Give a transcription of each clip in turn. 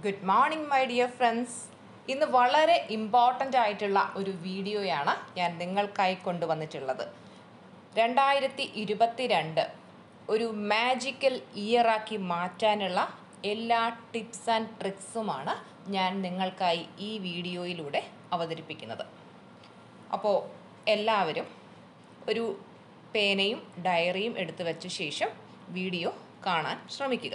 Good morning my dear friends ഇന്ന് വളരെ important ആയിട്ടുള്ള ഒരു വീഡിയോയാണ് ഞാൻ നിങ്ങൾക്കായി കൊണ്ടുവന്നിട്ടുള്ളത് രണ്ടായിരത്തി ഇരുപത്തിരണ്ട് ഒരു മാജിക്കൽ ഇയറാക്കി മാറ്റാനുള്ള എല്ലാ ടിപ്സ് ആൻഡ് ട്രിക്സുമാണ് ഞാൻ നിങ്ങൾക്കായി ഈ വീഡിയോയിലൂടെ അവതരിപ്പിക്കുന്നത് അപ്പോൾ എല്ലാവരും ഒരു പേനയും ഡയറിയും എടുത്തു വെച്ച ശേഷം വീഡിയോ കാണാൻ ശ്രമിക്കുക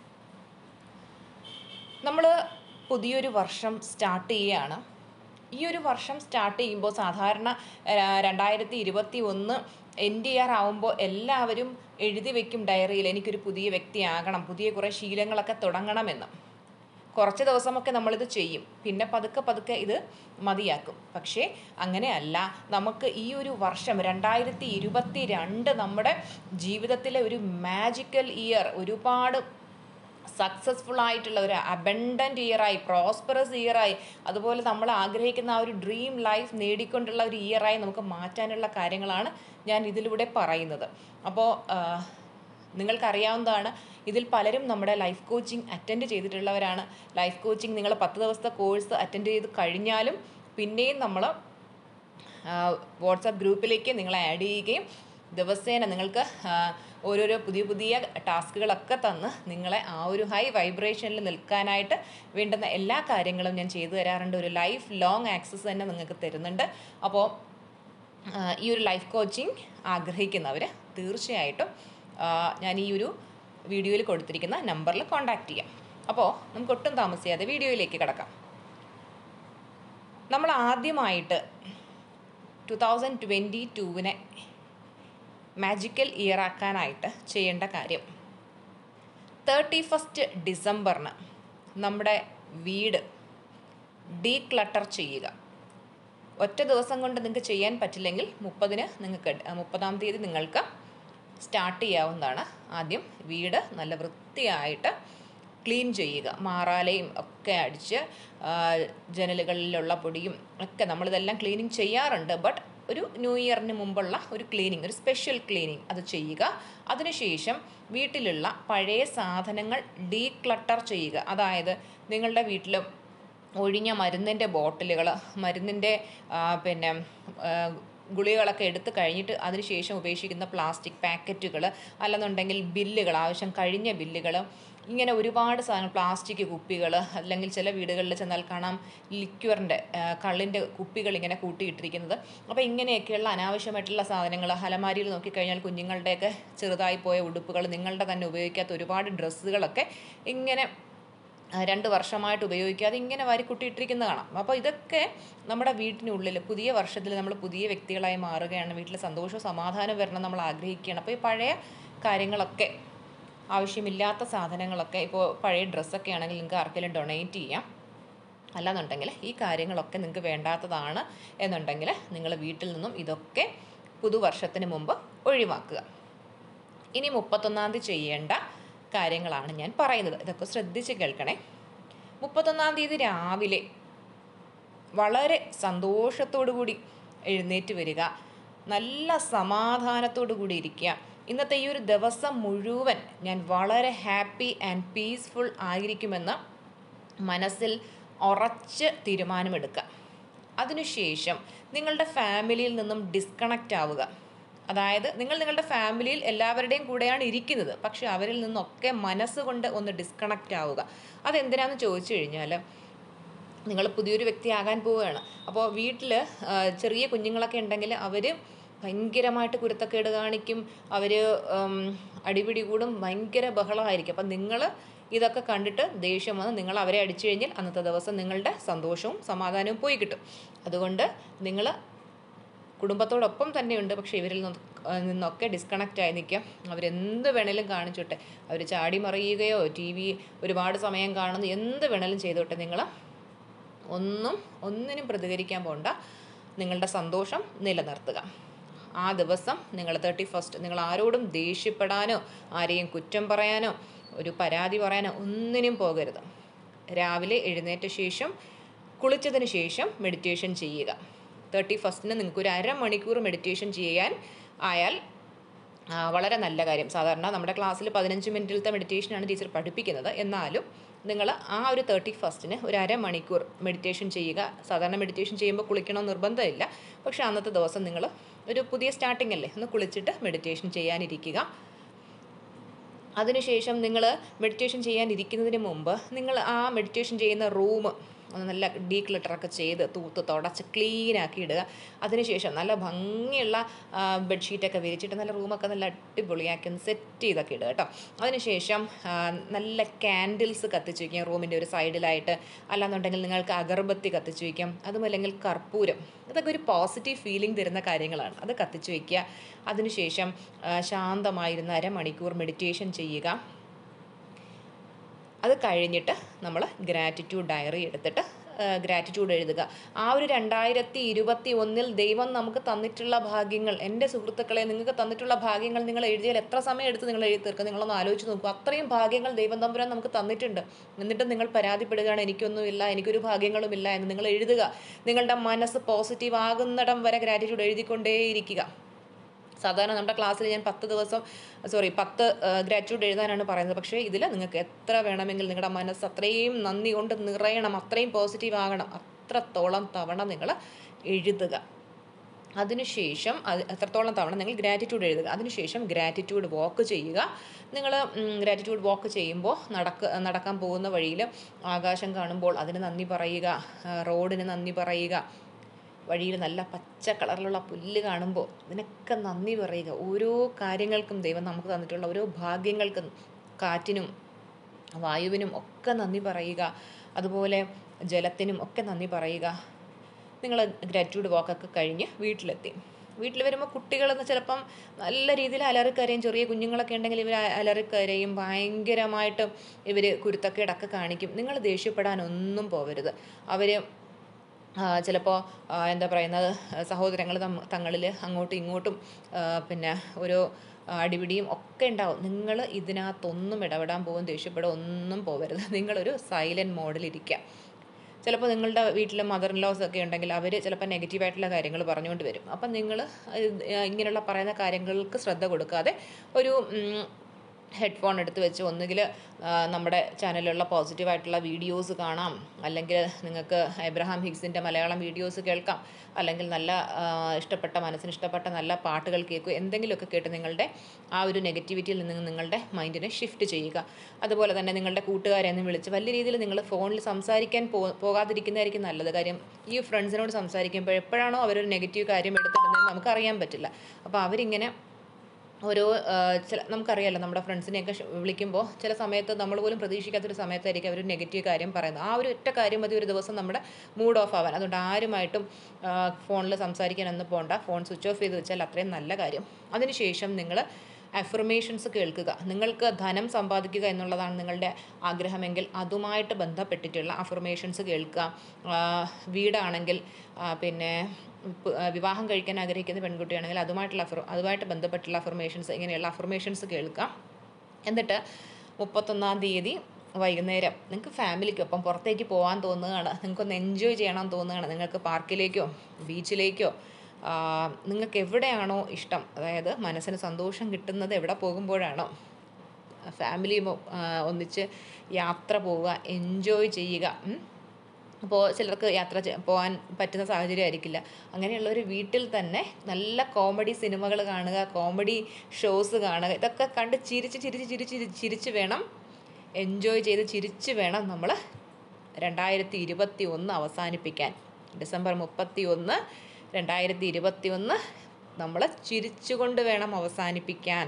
നമ്മൾ പുതിയൊരു വർഷം സ്റ്റാർട്ട് ചെയ്യുകയാണ് ഈ ഒരു വർഷം സ്റ്റാർട്ട് ചെയ്യുമ്പോൾ സാധാരണ രണ്ടായിരത്തി ഇരുപത്തി ഒന്ന് എൻഡ് ഇയർ ആവുമ്പോൾ എല്ലാവരും എഴുതി വെക്കും ഡയറിയിൽ എനിക്കൊരു പുതിയ വ്യക്തിയാകണം പുതിയ കുറേ ശീലങ്ങളൊക്കെ തുടങ്ങണമെന്ന് കുറച്ച് ദിവസമൊക്കെ നമ്മളിത് ചെയ്യും പിന്നെ പതുക്കെ പതുക്കെ ഇത് മതിയാക്കും പക്ഷേ അങ്ങനെയല്ല നമുക്ക് ഈ ഒരു വർഷം രണ്ടായിരത്തി ഇരുപത്തി രണ്ട് നമ്മുടെ ജീവിതത്തിലെ ഒരു മാജിക്കൽ ഇയർ ഒരുപാട് സക്സസ്ഫുൾ ആയിട്ടുള്ള ഒരു അബൻഡൻറ്റ് ഇയറായി പ്രോസ്പെറസ് ഇയറായി അതുപോലെ നമ്മൾ ആഗ്രഹിക്കുന്ന ആ ഒരു ഡ്രീം ലൈഫ് നേടിക്കൊണ്ടുള്ള ഒരു ഇയറായി നമുക്ക് മാറ്റാനുള്ള കാര്യങ്ങളാണ് ഞാൻ ഇതിലൂടെ പറയുന്നത് അപ്പോൾ നിങ്ങൾക്കറിയാവുന്നതാണ് ഇതിൽ പലരും നമ്മുടെ ലൈഫ് കോച്ചിങ് അറ്റൻഡ് ചെയ്തിട്ടുള്ളവരാണ് ലൈഫ് കോച്ചിങ് നിങ്ങൾ പത്ത് ദിവസത്തെ കോഴ്സ് അറ്റൻഡ് ചെയ്ത് കഴിഞ്ഞാലും പിന്നെയും നമ്മൾ വാട്സാപ്പ് ഗ്രൂപ്പിലേക്ക് നിങ്ങളെ ആഡ് ചെയ്യുകയും ദിവസേന നിങ്ങൾക്ക് ഓരോരോ പുതിയ പുതിയ ടാസ്കുകളൊക്കെ തന്ന് നിങ്ങളെ ആ ഒരു ഹൈ വൈബ്രേഷനിൽ നിൽക്കാനായിട്ട് വേണ്ടുന്ന എല്ലാ കാര്യങ്ങളും ഞാൻ ചെയ്തു തരാറുണ്ട് ഒരു ലൈഫ് ലോങ് ആക്സസ് തന്നെ നിങ്ങൾക്ക് തരുന്നുണ്ട് അപ്പോൾ ഈ ഒരു ലൈഫ് കോച്ചിങ് ആഗ്രഹിക്കുന്നവർ തീർച്ചയായിട്ടും ഞാൻ ഈ ഒരു വീഡിയോയിൽ കൊടുത്തിരിക്കുന്ന നമ്പറിൽ കോൺടാക്റ്റ് ചെയ്യാം അപ്പോൾ നമുക്ക് ഒട്ടും താമസിയാതെ വീഡിയോയിലേക്ക് കിടക്കാം നമ്മൾ ആദ്യമായിട്ട് ടു തൗസൻഡ് ട്വൻറ്റി ടൂവിനെ മാജിക്കൽ ഇയർ ആക്കാനായിട്ട് ചെയ്യേണ്ട കാര്യം തേർട്ടി ഫസ്റ്റ് ഡിസംബറിന് നമ്മുടെ വീട് ഡീക്ലട്ടർ ചെയ്യുക ഒറ്റ ദിവസം കൊണ്ട് നിങ്ങൾക്ക് ചെയ്യാൻ പറ്റില്ലെങ്കിൽ മുപ്പതിന് നിങ്ങൾക്ക് മുപ്പതാം തീയതി നിങ്ങൾക്ക് സ്റ്റാർട്ട് ചെയ്യാവുന്നതാണ് ആദ്യം വീട് നല്ല വൃത്തിയായിട്ട് ക്ലീൻ ചെയ്യുക മാറാലയും ഒക്കെ അടിച്ച് ജനലുകളിലുള്ള പൊടിയും ഒക്കെ നമ്മളിതെല്ലാം ക്ലീനിങ് ചെയ്യാറുണ്ട് ബട്ട് ഒരു ന്യൂ ഇയറിന് മുമ്പുള്ള ഒരു ക്ലീനിങ് ഒരു സ്പെഷ്യൽ ക്ലീനിങ് അത് ചെയ്യുക അതിനുശേഷം വീട്ടിലുള്ള പഴയ സാധനങ്ങൾ ഡീക്ലട്ടർ ചെയ്യുക അതായത് നിങ്ങളുടെ വീട്ടിൽ ഒഴിഞ്ഞ മരുന്നിൻ്റെ ബോട്ടിലുകൾ മരുന്നിൻ്റെ പിന്നെ ഗുളികകളൊക്കെ എടുത്ത് കഴിഞ്ഞിട്ട് അതിനുശേഷം ഉപേക്ഷിക്കുന്ന പ്ലാസ്റ്റിക് പാക്കറ്റുകൾ അല്ലെന്നുണ്ടെങ്കിൽ ബില്ലുകൾ ആവശ്യം കഴിഞ്ഞ ബില്ലുകൾ ഇങ്ങനെ ഒരുപാട് സാധനങ്ങൾ പ്ലാസ്റ്റിക് കുപ്പികൾ അല്ലെങ്കിൽ ചില വീടുകളിൽ ചെന്നാൽ കാണാം ലിക്വറിൻ്റെ കള്ളിൻ്റെ കുപ്പികൾ ഇങ്ങനെ കൂട്ടിയിട്ടിരിക്കുന്നത് അപ്പോൾ ഇങ്ങനെയൊക്കെയുള്ള അനാവശ്യമായിട്ടുള്ള സാധനങ്ങൾ അലമാരിയിൽ നോക്കിക്കഴിഞ്ഞാൽ കുഞ്ഞുങ്ങളുടെയൊക്കെ ചെറുതായി പോയ ഉടുപ്പുകൾ നിങ്ങളുടെ തന്നെ ഉപയോഗിക്കാത്ത ഒരുപാട് ഡ്രസ്സുകളൊക്കെ ഇങ്ങനെ രണ്ട് വർഷമായിട്ട് ഉപയോഗിക്കാതെ ഇങ്ങനെ വാരി കുട്ടിയിട്ടിരിക്കുന്നത് കാണാം അപ്പോൾ ഇതൊക്കെ നമ്മുടെ വീട്ടിനുള്ളിൽ പുതിയ വർഷത്തിൽ നമ്മൾ പുതിയ വ്യക്തികളായി മാറുകയാണ് വീട്ടിൽ സന്തോഷവും സമാധാനവും വരണം നമ്മൾ ആഗ്രഹിക്കുകയാണ് അപ്പോൾ ഈ പഴയ കാര്യങ്ങളൊക്കെ ആവശ്യമില്ലാത്ത സാധനങ്ങളൊക്കെ ഇപ്പോൾ പഴയ ഡ്രസ്സൊക്കെ ആണെങ്കിൽ നിങ്ങൾക്ക് ആർക്കെങ്കിലും ഡൊണേറ്റ് ചെയ്യാം അല്ലാന്നുണ്ടെങ്കിൽ ഈ കാര്യങ്ങളൊക്കെ നിങ്ങൾക്ക് വേണ്ടാത്തതാണ് എന്നുണ്ടെങ്കിൽ നിങ്ങൾ വീട്ടിൽ നിന്നും ഇതൊക്കെ പുതുവർഷത്തിന് മുമ്പ് ഒഴിവാക്കുക ഇനി മുപ്പത്തൊന്നാം തീയതി ചെയ്യേണ്ട കാര്യങ്ങളാണ് ഞാൻ പറയുന്നത് ഇതൊക്കെ ശ്രദ്ധിച്ച് കേൾക്കണേ മുപ്പത്തൊന്നാം തീയതി രാവിലെ വളരെ സന്തോഷത്തോടു കൂടി എഴുന്നേറ്റ് വരിക നല്ല സമാധാനത്തോടു കൂടി ഇരിക്കുക ഇന്നത്തെ ഈ ഒരു ദിവസം മുഴുവൻ ഞാൻ വളരെ ഹാപ്പി ആൻഡ് പീസ്ഫുൾ ആയിരിക്കുമെന്ന് മനസ്സിൽ ഉറച്ച് തീരുമാനമെടുക്കുക അതിനുശേഷം നിങ്ങളുടെ ഫാമിലിയിൽ നിന്നും ഡിസ്കണക്റ്റ് ആവുക അതായത് നിങ്ങൾ നിങ്ങളുടെ ഫാമിലിയിൽ എല്ലാവരുടെയും കൂടെയാണ് ഇരിക്കുന്നത് പക്ഷെ അവരിൽ നിന്നൊക്കെ മനസ്സുകൊണ്ട് ഒന്ന് ഡിസ്കണക്റ്റ് ആവുക അതെന്തിനാണെന്ന് ചോദിച്ചു കഴിഞ്ഞാൽ നിങ്ങൾ പുതിയൊരു വ്യക്തിയാകാൻ പോവുകയാണ് അപ്പോൾ വീട്ടിൽ ചെറിയ കുഞ്ഞുങ്ങളൊക്കെ ഉണ്ടെങ്കിൽ അവർ ഭയങ്കരമായിട്ട് കുരുത്തക്കേട് കാണിക്കും അവർ അടിപിടി കൂടും ഭയങ്കര ബഹളമായിരിക്കും അപ്പം നിങ്ങൾ ഇതൊക്കെ കണ്ടിട്ട് ദേഷ്യം വന്ന് നിങ്ങൾ അവരെ അടിച്ചു കഴിഞ്ഞാൽ അന്നത്തെ ദിവസം നിങ്ങളുടെ സന്തോഷവും സമാധാനവും പോയി കിട്ടും അതുകൊണ്ട് നിങ്ങൾ കുടുംബത്തോടൊപ്പം തന്നെയുണ്ട് പക്ഷേ ഇവരിൽ നിന്നൊക്കെ ഡിസ്കണക്റ്റ് ആയി നിൽക്കുക അവരെന്ത് വേണേലും കാണിച്ചോട്ടെ അവർ ചാടി മറിയുകയോ ടി വി ഒരുപാട് സമയം കാണുന്നു എന്ത് വേണേലും ചെയ്തോട്ടെ നിങ്ങൾ ഒന്നും ഒന്നിനും പ്രതികരിക്കാൻ പോണ്ട നിങ്ങളുടെ സന്തോഷം നിലനിർത്തുക ആ ദിവസം നിങ്ങൾ തേർട്ടി ഫസ്റ്റ് നിങ്ങൾ ആരോടും ദേഷ്യപ്പെടാനോ ആരെയും കുറ്റം പറയാനോ ഒരു പരാതി പറയാനോ ഒന്നിനും പോകരുത് രാവിലെ എഴുന്നേറ്റ ശേഷം കുളിച്ചതിന് ശേഷം മെഡിറ്റേഷൻ ചെയ്യുക തേർട്ടി ഫസ്റ്റിന് നിങ്ങൾക്ക് ഒരു അരമണിക്കൂർ മെഡിറ്റേഷൻ ചെയ്യാൻ ആയാൽ ആ, വളരെ നല്ല കാര്യം സാധാരണ നമ്മുടെ ക്ലാസ്സിൽ പതിനഞ്ച് മിനിറ്റിലത്തെ മെഡിറ്റേഷനാണ് ടീച്ചർ പഠിപ്പിക്കുന്നത് എന്നാലും നിങ്ങൾ ആ ഒരു തേർട്ടി ഫസ്റ്റിന് ഒരു അരമണിക്കൂർ മെഡിറ്റേഷൻ ചെയ്യുക സാധാരണ മെഡിറ്റേഷൻ ചെയ്യുമ്പോൾ കുളിക്കണമെന്ന് നിർബന്ധമില്ല പക്ഷേ അന്നത്തെ ദിവസം നിങ്ങൾ ഒരു പുതിയ സ്റ്റാർട്ടിംഗ് അല്ലേ ഒന്ന് കുളിച്ചിട്ട് മെഡിറ്റേഷൻ ചെയ്യാനിരിക്കുക അതിനുശേഷം നിങ്ങൾ മെഡിറ്റേഷൻ ചെയ്യാൻ ഇരിക്കുന്നതിന് മുമ്പ് നിങ്ങൾ ആ മെഡിറ്റേഷൻ ചെയ്യുന്ന റൂം ഒന്ന് നല്ല ഡീക്ലിറ്ററൊക്കെ ചെയ്ത് തൂത്ത് തുടച്ച് ക്ലീൻ ആക്കി ഇടുക അതിനുശേഷം നല്ല ഭംഗിയുള്ള ബെഡ്ഷീറ്റൊക്കെ വിരിച്ചിട്ട് നല്ല റൂമൊക്കെ നല്ല അടിപൊളിയാക്കി ഒന്ന് സെറ്റ് ചെയ്തൊക്കെ ഇടുക കേട്ടോ അതിനുശേഷം ആ, നല്ല ക്യാൻഡിൽസ് കത്തിച്ച് വയ്ക്കാം റൂമിൻ്റെ ഒരു സൈഡിലായിട്ട് അല്ലാന്നുണ്ടെങ്കിൽ നിങ്ങൾക്ക് അഗർബത്തി കത്തിച്ച് വയ്ക്കാം അതും അല്ലെങ്കിൽ കർപ്പൂരം ഇതൊക്കെ ഒരു പോസിറ്റീവ് ഫീലിംഗ് തരുന്ന കാര്യങ്ങളാണ് അത് കത്തിച്ച് വയ്ക്കുക അതിനുശേഷം ആ, ശാന്തമായിരുന്ന അരമണിക്കൂർ മെഡിറ്റേഷൻ ചെയ്യുക അത് കഴിഞ്ഞിട്ട് നമ്മൾ ഗ്രാറ്റിറ്റ്യൂഡ് ഡയറി എടുത്തിട്ട് ഗ്രാറ്റിറ്റ്യൂഡ് എഴുതുക ആ ഒരു രണ്ടായിരത്തി ഇരുപത്തി ഒന്നിൽ ദൈവം നമുക്ക് തന്നിട്ടുള്ള ഭാഗ്യങ്ങൾ എൻ്റെ സുഹൃത്തുക്കളെ നിങ്ങൾക്ക് തന്നിട്ടുള്ള ഭാഗ്യങ്ങൾ നിങ്ങൾ എഴുതിയാൽ എത്ര സമയം എടുത്ത് നിങ്ങൾ എഴുതി തീർക്കുക നിങ്ങളൊന്ന് ആലോചിച്ച് നോക്കൂ അത്രയും ഭാഗ്യങ്ങൾ ദൈവം തമ്പുരാൻ നമുക്ക് തന്നിട്ടുണ്ട് എന്നിട്ട് നിങ്ങൾ പരാതിപ്പെടുകയാണ് എനിക്കൊന്നുമില്ല എനിക്കൊരു ഭാഗ്യങ്ങളുമില്ല എന്ന് നിങ്ങൾ എഴുതുക നിങ്ങളുടെ മനസ്സ് പോസിറ്റീവ് ആകുന്നിടം വരെ ഗ്രാറ്റിറ്റ്യൂഡ് എഴുതിക്കൊണ്ടേയിരിക്കുക സാധാരണ നമ്മുടെ ക്ലാസ്സിൽ ഞാൻ പത്ത് ദിവസം സോറി പത്ത് ഗ്രാറ്റ്യൂഡ് എഴുതാനാണ് പറയുന്നത് പക്ഷേ ഇതിൽ നിങ്ങൾക്ക് എത്ര വേണമെങ്കിൽ നിങ്ങളുടെ മനസ്സ് അത്രയും നന്ദി കൊണ്ട് നിറയണം അത്രയും പോസിറ്റീവ് ആകണം അത്രത്തോളം തവണ നിങ്ങൾ എഴുതുക അതിനുശേഷം അത് എത്രത്തോളം തവണ നിങ്ങൾ ഗ്രാറ്റിറ്റ്യൂഡ് എഴുതുക അതിനുശേഷം ഗ്രാറ്റിറ്റ്യൂഡ് വാക്ക് ചെയ്യുക നിങ്ങൾ ഗ്രാറ്റിറ്റ്യൂഡ് വാക്ക് ചെയ്യുമ്പോൾ നടക്ക നടക്കാൻ പോകുന്ന വഴിയിൽ ആകാശം കാണുമ്പോൾ അതിന് നന്ദി പറയുക ആ, റോഡിന് നന്ദി പറയുക വഴിയിൽ നല്ല പച്ച കളറിലുള്ള പുല്ല് കാണുമ്പോൾ ഇതിനൊക്കെ നന്ദി പറയുക ഓരോ കാര്യങ്ങൾക്കും ദൈവം നമുക്ക് തന്നിട്ടുള്ള ഓരോ ഭാഗ്യങ്ങൾക്കും കാറ്റിനും വായുവിനും ഒക്കെ നന്ദി പറയുക അതുപോലെ ജലത്തിനും ഒക്കെ നന്ദി പറയുക നിങ്ങൾ ഗ്രാറ്റ്യൂഡ് വാക്കൊക്കെ കഴിഞ്ഞ് വീട്ടിലെത്തി വീട്ടിൽ വരുമ്പോൾ കുട്ടികളെന്ന് ചിലപ്പം നല്ല രീതിയിൽ അലറിക്കരയും ചെറിയ കുഞ്ഞുങ്ങളൊക്കെ ഉണ്ടെങ്കിൽ ഇവർ അലറിക്കരയും ഭയങ്കരമായിട്ട് ഇവർ കുരുത്തക്കേടൊക്കെ കാണിക്കും നിങ്ങൾ ദേഷ്യപ്പെടാനൊന്നും പോവരുത് അവർ ചിലപ്പോൾ എന്താ പറയുന്നത് സഹോദരങ്ങൾ തമ്മ തങ്ങളിൽ അങ്ങോട്ടും ഇങ്ങോട്ടും ആ, പിന്നെ ഓരോ അടിപിടിയും ഒക്കെ ഉണ്ടാവും നിങ്ങൾ ഇതിനകത്തൊന്നും ഇടപെടാൻ പോകും ദേഷ്യപ്പെടുക ഒന്നും പോകരുത് നിങ്ങളൊരു സൈലൻറ്റ് മോഡിലിരിക്കുക ചിലപ്പോൾ നിങ്ങളുടെ വീട്ടിൽ മദർ ഇൻ ലോസ് ഒക്കെ ഉണ്ടെങ്കിൽ അവർ ചിലപ്പോൾ നെഗറ്റീവായിട്ടുള്ള കാര്യങ്ങൾ പറഞ്ഞുകൊണ്ട് വരും അപ്പം നിങ്ങൾ ഇങ്ങനെയുള്ള പറയുന്ന കാര്യങ്ങൾക്ക് ശ്രദ്ധ കൊടുക്കാതെ ഒരു ഉം, ഹെഡ്ഫോൺ എടുത്ത് വെച്ച് ഒന്നുകിൽ നമ്മുടെ ചാനലിലുള്ള പോസിറ്റീവായിട്ടുള്ള വീഡിയോസ് കാണാം അല്ലെങ്കിൽ നിങ്ങൾക്ക് എബ്രഹാം ഹിഗ്സിൻ്റെ മലയാളം വീഡിയോസ് കേൾക്കാം അല്ലെങ്കിൽ നല്ല ആ, ഇഷ്ടപ്പെട്ട മനസ്സിന് ഇഷ്ടപ്പെട്ട നല്ല പാട്ടുകൾ കേൾക്കുക എന്തെങ്കിലുമൊക്കെ കേട്ട് നിങ്ങളുടെ ആ ഒരു നെഗറ്റിവിറ്റിയിൽ നിന്ന് നിങ്ങളുടെ മൈൻഡിനെ ഷിഫ്റ്റ് ചെയ്യുക അതുപോലെ തന്നെ നിങ്ങളുടെ കൂട്ടുകാരെ ഒന്ന് വിളിച്ച് വലിയ രീതിയിൽ നിങ്ങൾ ഫോണിൽ സംസാരിക്കാൻ പോ പോകാതിരിക്കുന്നതായിരിക്കും നല്ലത് കാര്യം ഈ ഫ്രണ്ട്സിനോട് സംസാരിക്കുമ്പോൾ എപ്പോഴാണോ അവരൊരു നെഗറ്റീവ് കാര്യം എടുത്തിടുന്നത് നമുക്കറിയാൻ പറ്റില്ല അപ്പോൾ അവരിങ്ങനെ ഓരോ ആ, ചില നമുക്കറിയാലോ നമ്മുടെ ഫ്രണ്ട്സിനെയൊക്കെ ഷ് വിളിക്കുമ്പോൾ ചില സമയത്ത് നമ്മൾ പോലും പ്രതീക്ഷിക്കാത്തൊരു സമയത്തായിരിക്കും അവർ നെഗറ്റീവ് കാര്യം പറയുന്നത് ആ ഒരു ഒറ്റ കാര്യം മതി ഒരു ദിവസം നമ്മുടെ മൂഡ് ഓഫ് ആവാൻ അതുകൊണ്ട് ആരുമായിട്ടും ഫോണിൽ സംസാരിക്കാനൊന്നും പോകണ്ട ഫോൺ സ്വിച്ച് ഓഫ് ചെയ്ത് വെച്ചാൽ അത്രയും നല്ല കാര്യം അതിനുശേഷം നിങ്ങൾ അഫർമേഷൻസ് കേൾക്കുക നിങ്ങൾക്ക് ധനം സമ്പാദിക്കുക എന്നുള്ളതാണ് നിങ്ങളുടെ ആഗ്രഹമെങ്കിൽ അതുമായിട്ട് ബന്ധപ്പെട്ടിട്ടുള്ള അഫർമേഷൻസ് കേൾക്കുക ആ, വീടാണെങ്കിൽ ആ, പിന്നെ പ്- ആ, വിവാഹം കഴിക്കാൻ ആഗ്രഹിക്കുന്ന പെൺകുട്ടിയാണെങ്കിൽ അതുമായിട്ടുള്ള അഫർ അതുമായിട്ട് ബന്ധപ്പെട്ടുള്ള അഫർമേഷൻസ് ഇങ്ങനെയുള്ള അഫർമേഷൻസ് കേൾക്കാം എന്നിട്ട് മുപ്പത്തൊന്നാം തീയതി വൈകുന്നേരം നിങ്ങൾക്ക് ഫാമിലിക്കൊപ്പം പുറത്തേക്ക് പോകാൻ തോന്നുകയാണ് നിങ്ങൾക്കൊന്ന് എൻജോയ് ചെയ്യണം തോന്നുകയാണ് നിങ്ങൾക്ക് പാർക്കിലേക്കോ ബീച്ചിലേക്കോ ആ, നിങ്ങൾക്ക് എവിടെയാണോ ഇഷ്ടം അതായത് മനസ്സിന് സന്തോഷം കിട്ടുന്നത് എവിടെ പോകുമ്പോഴാണോ ഫാമിലി ഒന്നിച്ച് യാത്ര പോവുക എൻജോയ് ചെയ്യുക ഉം. അപ്പോൾ ചിലർക്ക് യാത്ര ചെ- പോകാൻ പറ്റുന്ന സാഹചര്യം ആയിരിക്കില്ല അങ്ങനെയുള്ളൊരു വീട്ടിൽ തന്നെ നല്ല കോമഡി സിനിമകൾ കാണുക കോമഡി ഷോസ് കാണുക ഇതൊക്കെ കണ്ട് ചിരിച്ച് ചിരിച്ച് ചിരിച്ച് ചിരി- ചിരിച്ച് വേണം എൻജോയ് ചെയ്ത് ചിരിച്ച് വേണം നമ്മൾ രണ്ടായിരത്തി ഇരുപത്തി ഒന്ന് അവസാനിപ്പിക്കാൻ ഡിസംബർ മുപ്പത്തി ഒന്ന് രണ്ടായിരത്തി ഇരുപത്തി ഒന്ന് നമ്മൾ ചിരിച്ചുകൊണ്ട് വേണം അവസാനിപ്പിക്കാൻ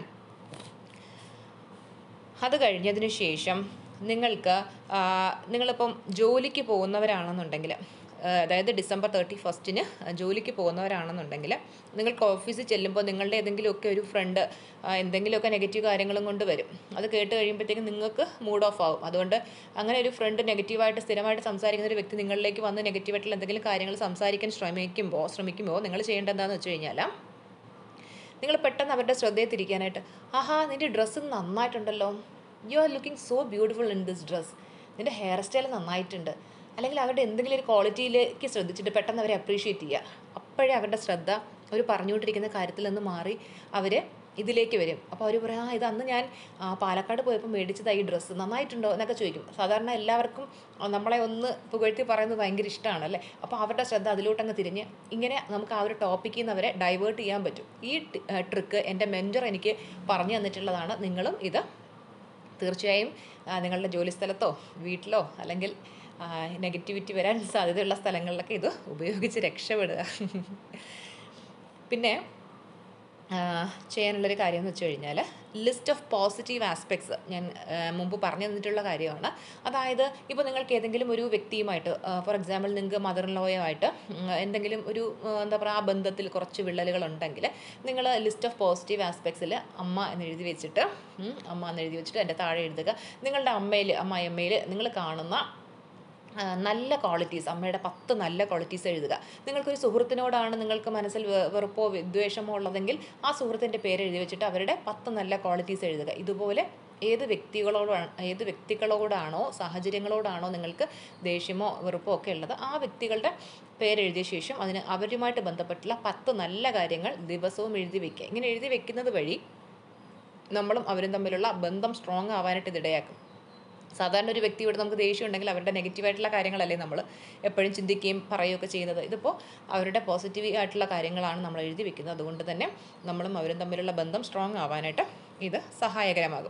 അത് കഴിഞ്ഞതിന് ശേഷം നിങ്ങൾക്ക് ആ, നിങ്ങളിപ്പം ജോലിക്ക് പോകുന്നവരാണെന്നുണ്ടെങ്കിൽ ആ, അതായത് ഡിസംബർ തേർട്ടി ഫസ്റ്റിന് ജോലിക്ക് പോകുന്നവരാണെന്നുണ്ടെങ്കിൽ നിങ്ങൾക്ക് ഓഫീസിൽ ചെല്ലുമ്പോൾ നിങ്ങളുടെ ഏതെങ്കിലുമൊക്കെ ഒരു ഫ്രണ്ട് എന്തെങ്കിലുമൊക്കെ നെഗറ്റീവ് കാര്യങ്ങളും കൊണ്ട് വരും അത് കേട്ട് കഴിയുമ്പോഴത്തേക്കും നിങ്ങൾക്ക് മൂഡ് ഓഫ് ആവും അതുകൊണ്ട് അങ്ങനെ ഒരു ഫ്രണ്ട് നെഗറ്റീവായിട്ട് സ്ഥിരമായിട്ട് സംസാരിക്കുന്ന ഒരു വ്യക്തി നിങ്ങളിലേക്ക് വന്ന് നെഗറ്റീവായിട്ടുള്ള എന്തെങ്കിലും കാര്യങ്ങൾ സംസാരിക്കാൻ ശ്രമിക്കുമ്പോൾ ശ്രമിക്കുമ്പോൾ നിങ്ങൾ ചെയ്യേണ്ടത് എന്താണെന്ന് വെച്ച് കഴിഞ്ഞാൽ നിങ്ങൾ പെട്ടെന്ന് അവരുടെ ശ്രദ്ധയെ തിരിക്കാനായിട്ട് ആഹാ നിൻ്റെ ഡ്രസ്സ് നന്നായിട്ടുണ്ടല്ലോ you are looking so beautiful in this dress നിൻ്റെ ഹെയർ സ്റ്റൈൽ നന്നായിട്ടുണ്ട് അല്ലെങ്കിൽ അവരുടെ എന്തെങ്കിലും ഒരു ക്വാളിറ്റിയിലേക്ക് ശ്രദ്ധിച്ചിട്ട് പെട്ടെന്ന് അവരെ അപ്രീഷിയേറ്റ് ചെയ്യുക അപ്പോഴേ അവരുടെ ശ്രദ്ധ അവർ പറഞ്ഞുകൊണ്ടിരിക്കുന്ന കാര്യത്തിൽ നിന്ന് മാറി അവർ ഇതിലേക്ക് വരും അപ്പോൾ അവർ പറയും ആ ഇത് അന്ന് ഞാൻ ആ, പാലക്കാട് പോയപ്പോൾ മേടിച്ചതായി ഈ ഡ്രസ്സ് നന്നായിട്ടുണ്ടോ എന്നൊക്കെ ചോദിക്കും സാധാരണ എല്ലാവർക്കും ആ, നമ്മളെ ഒന്ന് പുകഴ്ത്തി പറയുന്നത് ഭയങ്കര ഇഷ്ടമാണ് അല്ലേ അപ്പോൾ അവരുടെ ശ്രദ്ധ അതിലോട്ടങ്ങ് തിരിഞ്ഞ് ഇങ്ങനെ നമുക്ക് ആ ഒരു ടോപ്പിക്കിൽ നിന്ന് അവരെ ഡൈവേർട്ട് ചെയ്യാൻ പറ്റും ഈ ട്രിക്ക് എൻ്റെ മെൻറ്റർ എനിക്ക് പറഞ്ഞു തന്നിട്ടുള്ളതാണ് നിങ്ങളും ഇത് തീർച്ചയായും ആ, നിങ്ങളുടെ ജോലി സ്ഥലത്തോ വീട്ടിലോ അല്ലെങ്കിൽ നെഗറ്റിവിറ്റി വരാൻ സാധ്യതയുള്ള സ്ഥലങ്ങളിലൊക്കെ ഇത് ഉപയോഗിച്ച് രക്ഷപ്പെടുക പിന്നെ ആ, ചെയ്യാനുള്ളൊരു കാര്യം എന്ന് വെച്ച് കഴിഞ്ഞാൽ ലിസ്റ്റ് ഓഫ് പോസിറ്റീവ് ആസ്പെക്ട്സ് ഞാൻ ആ, മുമ്പ് പറഞ്ഞു തന്നിട്ടുള്ള കാര്യമാണ് അതായത് ഇപ്പോൾ നിങ്ങൾക്ക് ഏതെങ്കിലും ഒരു വ്യക്തിയുമായിട്ട് ഫോർ എക്സാമ്പിൾ നിങ്ങൾക്ക് മദർ ലോയുമായിട്ട് എന്തെങ്കിലും ഒരു ആ, എന്താ പറയുക ആ ബന്ധത്തിൽ കുറച്ച് വിള്ളലുകൾ ഉണ്ടെങ്കിൽ നിങ്ങൾ ലിസ്റ്റ് ഓഫ് പോസിറ്റീവ് ആസ്പെക്ട്സിൽ അമ്മ എന്ന് എഴുതി വെച്ചിട്ട് ഉം, അമ്മ എന്ന് എഴുതി വെച്ചിട്ട് എൻ്റെ താഴെ എഴുതുക നിങ്ങളുടെ അമ്മയിൽ അമ്മായിയമ്മയിൽ നിങ്ങൾ കാണുന്ന ആ, നല്ല ക്വാളിറ്റീസ് അമ്മയുടെ പത്ത് നല്ല ക്വാളിറ്റീസ് എഴുതുക നിങ്ങൾക്കൊരു സുഹൃത്തിനോടാണ് നിങ്ങൾക്ക് മനസ്സിൽ വെ- വെറുപ്പോ വിദ്വേഷമോ ഉള്ളതെങ്കിൽ ആ സുഹൃത്തിൻ്റെ പേര് എഴുതി വെച്ചിട്ട് അവരുടെ പത്ത് നല്ല ക്വാളിറ്റീസ് എഴുതുക ഇതുപോലെ ഏത് വ്യക്തികളോടാണ് ഏത് വ്യക്തികളോടാണോ സാഹചര്യങ്ങളോടാണോ നിങ്ങൾക്ക് ദേഷ്യമോ വെറുപ്പോ ഒക്കെ ഉള്ളത് ആ വ്യക്തികളുടെ പേരെഴുതിയ ശേഷം അതിന് അവരുമായിട്ട് ബന്ധപ്പെട്ടുള്ള പത്ത് നല്ല കാര്യങ്ങൾ ദിവസവും എഴുതി വെക്കുക ഇങ്ങനെ എഴുതി വെക്കുന്നത് വഴി നമ്മളും അവരും തമ്മിലുള്ള ബന്ധം സ്ട്രോങ് ആവാനായിട്ട് ഇത് ഇടയാക്കും സാധാരണ ഒരു വ്യക്തിയോട് നമുക്ക് ദേഷ്യം ഉണ്ടെങ്കിൽ അവരുടെ നെഗറ്റീവായിട്ടുള്ള കാര്യങ്ങളല്ലേ നമ്മൾ എപ്പോഴും ചിന്തിക്കുകയും പറയുകയൊക്കെ ചെയ്യുന്നത് ഇതിപ്പോൾ അവരുടെ പോസിറ്റീവ് ആയിട്ടുള്ള കാര്യങ്ങളാണ് നമ്മൾ എഴുതി വെക്കുന്നത് അതുകൊണ്ട് തന്നെ നമ്മളും അവരും തമ്മിലുള്ള ബന്ധം സ്ട്രോങ് ആവാനായിട്ട് ഇത് സഹായകരമാകും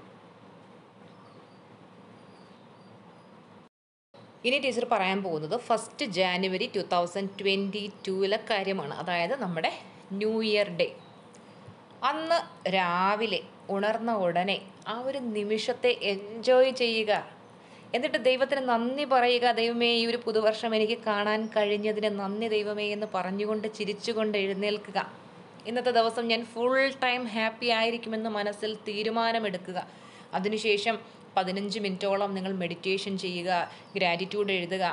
ഇനി ടീച്ചർ പറയാൻ പോകുന്നത് first January two thousand twenty ടൂവിലെ കാര്യമാണ് അതായത് നമ്മുടെ ന്യൂ ഇയർ ഡേ അന്ന് രാവിലെ ഉണർന്ന ഉടനെ ആ ഒരു നിമിഷത്തെ എൻജോയ് ചെയ്യുക എന്നിട്ട് ദൈവത്തിന് നന്ദി പറയുക ദൈവമേ ഈ ഒരു പുതുവർഷം എനിക്ക് കാണാൻ കഴിഞ്ഞതിന് നന്ദി ദൈവമേ എന്ന് പറഞ്ഞുകൊണ്ട് ചിരിച്ചുകൊണ്ട് എഴുന്നേൽക്കുക ഇന്നത്തെ ദിവസം ഞാൻ ഫുൾ ടൈം ഹാപ്പി ആയിരിക്കുമെന്ന് മനസ്സിൽ തീരുമാനമെടുക്കുക അതിനുശേഷം പതിനഞ്ച് മിനിറ്റോളം നിങ്ങൾ മെഡിറ്റേഷൻ ചെയ്യുക ഗ്രാറ്റിറ്റ്യൂഡ് എഴുതുക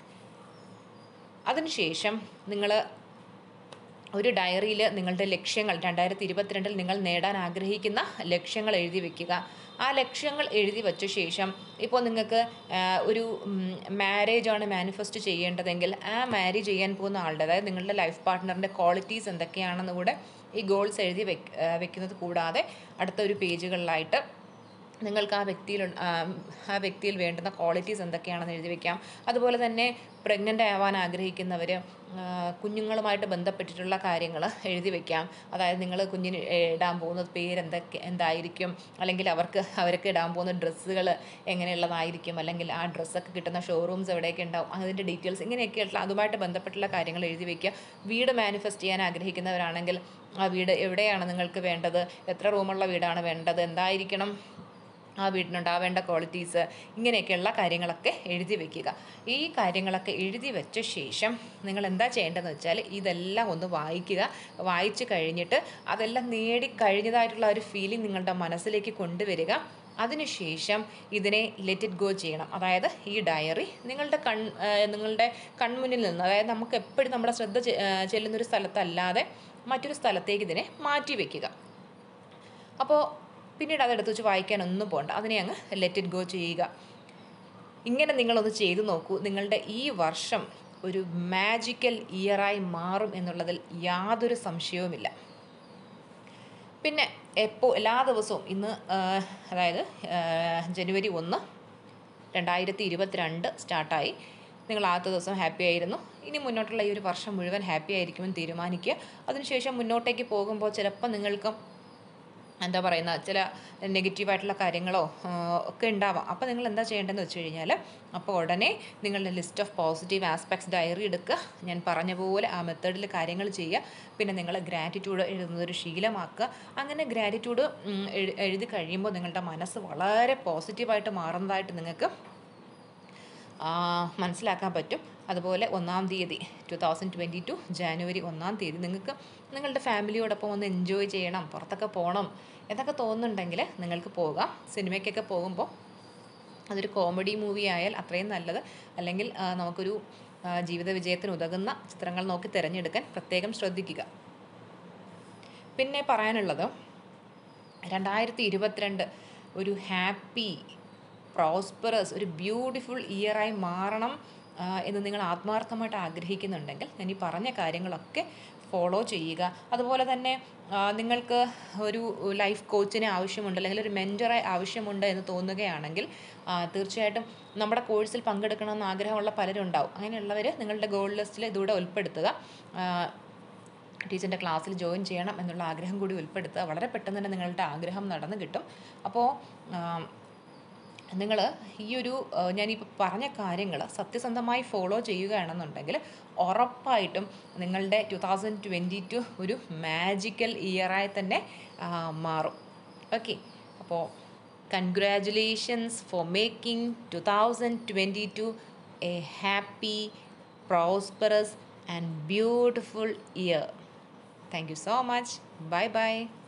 അതിനുശേഷം നിങ്ങൾ ഒരു ഡയറിയിൽ നിങ്ങളുടെ ലക്ഷ്യങ്ങൾ രണ്ടായിരത്തി ഇരുപത്തിരണ്ടിൽ നിങ്ങൾ നേടാൻ ആഗ്രഹിക്കുന്ന ലക്ഷ്യങ്ങൾ എഴുതി വെക്കുക ആ ലക്ഷ്യങ്ങൾ എഴുതി വച്ച ശേഷം ഇപ്പോൾ നിങ്ങൾക്ക് ആ, ഒരു മാരേജാണ് മാനിഫെസ്റ്റ് ചെയ്യേണ്ടതെങ്കിൽ ആ മാരേജ് ചെയ്യാൻ പോകുന്ന ആളുടെ അതായത് നിങ്ങളുടെ ലൈഫ് പാർട്ട്ണറിൻ്റെ ക്വാളിറ്റീസ് എന്തൊക്കെയാണെന്ന് കൂടെ ഈ ഗോൾസ് എഴുതി വെക്ക് ആ, വെക്കുന്നത് കൂടാതെ അടുത്ത ഒരു പേജുകളിലായിട്ട് നിങ്ങൾക്ക് ആ വ്യക്തിയിൽ ഉൾ- ആ, ആ വ്യക്തിയിൽ വേണ്ടുന്ന ക്വാളിറ്റീസ് എന്തൊക്കെയാണെന്ന് എഴുതി വെക്കാം അതുപോലെ തന്നെ പ്രഗ്നൻ്റ് ആവാൻ ആഗ്രഹിക്കുന്നവർ കുഞ്ഞുങ്ങളുമായിട്ട് ബന്ധപ്പെട്ടിട്ടുള്ള കാര്യങ്ങൾ എഴുതി വെക്കാം അതായത് നിങ്ങൾ കുഞ്ഞിന് ഇടാൻ പോകുന്ന പേര് എന്തൊക്കെ എന്തായിരിക്കും അല്ലെങ്കിൽ അവർക്ക് അവർക്ക് ഇടാൻ പോകുന്ന ഡ്രസ്സുകൾ എങ്ങനെയുള്ളതായിരിക്കും അല്ലെങ്കിൽ ആ ഡ്രസ്സൊക്കെ കിട്ടുന്ന ഷോറൂംസ് എവിടെയൊക്കെ ഉണ്ടാവും അതിൻ്റെ ഡീറ്റെയിൽസ് ഇങ്ങനെയൊക്കെയുള്ള അതുമായിട്ട് ബന്ധപ്പെട്ടുള്ള കാര്യങ്ങൾ എഴുതി വെക്കുക വീട് മാനിഫെസ്റ്റ് ചെയ്യാൻ ആഗ്രഹിക്കുന്നവരാണെങ്കിൽ ആ വീട് എവിടെയാണ് നിങ്ങൾക്ക് വേണ്ടത് എത്ര റൂമുള്ള വീടാണ് വേണ്ടത് എന്തായിരിക്കണം ആ വീടിനുണ്ടാവേണ്ട ക്വാളിറ്റീസ് ഇങ്ങനെയൊക്കെയുള്ള കാര്യങ്ങളൊക്കെ എഴുതി വെക്കുക ഈ കാര്യങ്ങളൊക്കെ എഴുതി വെച്ച ശേഷം നിങ്ങൾ എന്താ ചെയ്യേണ്ടതെന്ന് വെച്ചാൽ ഇതെല്ലാം ഒന്ന് വായിക്കുക വായിച്ചു കഴിഞ്ഞിട്ട് അതെല്ലാം നേടിക്കഴിഞ്ഞതായിട്ടുള്ള ഒരു ഫീലിംഗ് നിങ്ങളുടെ മനസ്സിലേക്ക് കൊണ്ടുവരിക അതിനുശേഷം ഇതിനെ ലെറ്റ് ഇറ്റ് ഗോ ചെയ്യണം അതായത് ഈ ഡയറി നിങ്ങളുടെ കൺ ആ, നിങ്ങളുടെ കൺമുന്നിൽ നിന്ന് അതായത് നമുക്ക് എപ്പോഴും നമ്മുടെ ശ്രദ്ധ ചെ- ആ, ചെല്ലുന്നൊരു സ്ഥലത്തല്ലാതെ മറ്റൊരു സ്ഥലത്തേക്ക് ഇതിനെ മാറ്റി വയ്ക്കുക അപ്പോൾ പിന്നീട് അതെടുത്ത് വെച്ച് വായിക്കാനൊന്നും പോകണ്ട അതിനെ അങ്ങ് ലെറ്റ് ഇറ്റ് ഗോ ചെയ്യുക ഇങ്ങനെ നിങ്ങളൊന്ന് ചെയ്തു നോക്കൂ നിങ്ങളുടെ ഈ വർഷം ഒരു മാജിക്കൽ ഇയറായി മാറും എന്നുള്ളതിൽ യാതൊരു സംശയവുമില്ല പിന്നെ എപ്പോൾ എല്ലാ ദിവസവും ഇന്ന് ആ, അതായത് ആ, ജനുവരി ഒന്ന് രണ്ടായിരത്തി ഇരുപത്തിരണ്ട് സ്റ്റാർട്ടായി നിങ്ങൾ ആദ്യത്തെ ദിവസം ഹാപ്പി ആയിരുന്നു ഇനി മുന്നോട്ടുള്ള ഈ ഒരു വർഷം മുഴുവൻ ഹാപ്പി ആയിരിക്കുമെന്ന് തീരുമാനിക്കുക അതിനുശേഷം മുന്നോട്ടേക്ക് പോകുമ്പോൾ ചിലപ്പോൾ നിങ്ങൾക്ക് എന്താ പറയുന്ന ചില നെഗറ്റീവായിട്ടുള്ള കാര്യങ്ങളോ ആ, ഒക്കെ ഉണ്ടാവാം അപ്പോൾ നിങ്ങൾ എന്താ ചെയ്യേണ്ടതെന്ന് വെച്ച് കഴിഞ്ഞാൽ അപ്പോൾ ഉടനെ നിങ്ങളുടെ list of positive aspects diary എടുക്കുക ഞാൻ പറഞ്ഞ പോലെ ആ മെത്തേഡിൽ കാര്യങ്ങൾ ചെയ്യുക പിന്നെ നിങ്ങൾ ഗ്രാറ്റിറ്റ്യൂഡ് എഴുതുന്നത് ഒരു ശീലമാക്കുക അങ്ങനെ ഗ്രാറ്റിറ്റ്യൂഡ് എഴുതി കഴിയുമ്പോൾ നിങ്ങളുടെ മനസ്സ് വളരെ പോസിറ്റീവായിട്ട് മാറുന്നതായിട്ട് നിങ്ങൾക്ക് ആ, മനസ്സിലാക്കാൻ പറ്റും അതുപോലെ ഒന്നാം തീയതി two thousand twenty two January ഒന്നാം തീയതി നിങ്ങൾക്ക് നിങ്ങളുടെ ഫാമിലിയോടൊപ്പം ഒന്ന് എൻജോയ് ചെയ്യണം പുറത്തൊക്കെ പോകണം എന്നൊക്കെ തോന്നുന്നുണ്ടെങ്കിൽ നിങ്ങൾക്ക് പോകാം സിനിമയ്ക്കൊക്കെ പോകുമ്പോൾ അതൊരു കോമഡി മൂവി ആയാൽ അത്രയും നല്ലത് അല്ലെങ്കിൽ ആ, നമുക്കൊരു ആ, ജീവിത വിജയത്തിന് ഉതകുന്ന ചിത്രങ്ങൾ നോക്കി തിരഞ്ഞെടുക്കാൻ പ്രത്യേകം ശ്രദ്ധിക്കുക പിന്നെ പറയാനുള്ളത് രണ്ടായിരത്തി ഇരുപത്തിരണ്ട് ഒരു ഹാപ്പി പ്രോസ്പെറസ് ഒരു ബ്യൂട്ടിഫുൾ ഇയറായി മാറണം ആ, എന്ന് നിങ്ങൾ ആത്മാർത്ഥമായിട്ട് ആഗ്രഹിക്കുന്നുണ്ടെങ്കിൽ ഞാൻ ഈ പറഞ്ഞ കാര്യങ്ങളൊക്കെ ഫോളോ ചെയ്യുക അതുപോലെ തന്നെ ആ, നിങ്ങൾക്ക് ഒരു ലൈഫ് കോച്ചിനെ ആവശ്യമുണ്ട് അല്ലെങ്കിൽ ഒരു മെൻറ്ററെ ആവശ്യമുണ്ട് എന്ന് തോന്നുകയാണെങ്കിൽ ആ, തീർച്ചയായിട്ടും നമ്മുടെ കോഴ്സിൽ പങ്കെടുക്കണമെന്ന് ആഗ്രഹമുള്ള പലരും ഉണ്ടാവും അങ്ങനെയുള്ളവർ നിങ്ങളുടെ ഗോൾ ലിസ്റ്റിൽ ഇതുകൂടെ ഉൾപ്പെടുത്തുക ആ, ടീച്ചറിൻ്റെ ക്ലാസ്സിൽ ജോയിൻ ചെയ്യണം എന്നുള്ള ആഗ്രഹം കൂടി ഉൾപ്പെടുത്തുക വളരെ പെട്ടെന്ന് തന്നെ നിങ്ങളുടെ ആഗ്രഹം നടന്നു കിട്ടും അപ്പോൾ നിങ്ങൾ ഈ ഒരു ആ, ഞാനിപ്പോൾ പറഞ്ഞ കാര്യങ്ങൾ സത്യസന്ധമായി ഫോളോ ചെയ്യുകയാണെന്നുണ്ടെങ്കിൽ ഉറപ്പായിട്ടും നിങ്ങളുടെ ടു തൗസൻഡ് ട്വൻറ്റി ടു ഒരു മാജിക്കൽ ഇയറായി തന്നെ ആ, മാറും ഓക്കെ അപ്പോൾ congratulations for making two thousand twenty two a happy prosperous and beautiful year thank you so much bye by